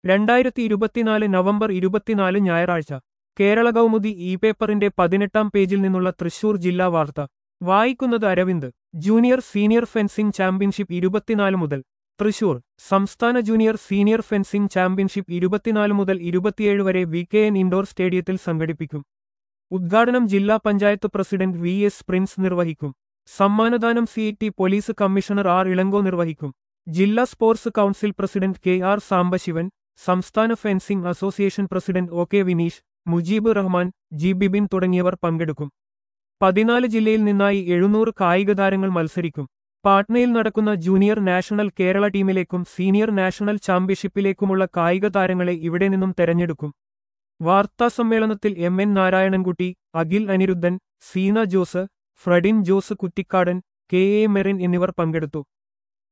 രണ്ടായിരത്തി ഇരുപത്തിനാല് നവംബർ ഇരുപത്തിനാല് ഞായറാഴ്ച കേരള കൗമുദി ഇ പേപ്പറിന്റെ പതിനെട്ടാം പേജിൽ നിന്നുള്ള തൃശൂർ ജില്ലാ വാർത്ത വായിക്കുന്നത് Aravind junior senior fencing championship ഇരുപത്തിനാല് മുതൽ തൃശൂർ സംസ്ഥാന ജൂനിയർ സീനിയർ ഫെൻസിംഗ് ചാമ്പ്യൻഷിപ്പ് ഇരുപത്തിനാല് മുതൽ ഇരുപത്തിയേഴ് വരെ വി കെ എൻ ഇൻഡോർ സ്റ്റേഡിയത്തിൽ സംഘടിപ്പിക്കും ഉദ്ഘാടനം ജില്ലാ panchayat president V S Prince നിർവഹിക്കും സമ്മാനദാനം city police commissioner R Ilango നിർവഹിക്കും ജില്ലാ sports council president K R Sambasivan സംസ്ഥാന fencing association president O K Vineesh Mujeeb Rahman G Bibin തുടങ്ങിയവർ പങ്കെടുക്കും പതിനാല് ജില്ലയിൽ നിന്നായി എഴുന്നൂറ് കായിക താരങ്ങൾ മത്സരിക്കും പാട്നയിൽ നടക്കുന്ന ജൂനിയർ നാഷണൽ കേരള ടീമിലേക്കും സീനിയർ നാഷണൽ ചാമ്പ്യൻഷിപ്പിലേക്കുമുള്ള കായിക താരങ്ങളെ ഇവിടെ നിന്നും തെരഞ്ഞെടുക്കും വാർത്താസമ്മേളനത്തിൽ M N Narayanankutty Akhil Anirudhan Seena Jose Fredin Jose Kuttikkadan K A Merin എന്നിവർ പങ്കെടുത്തു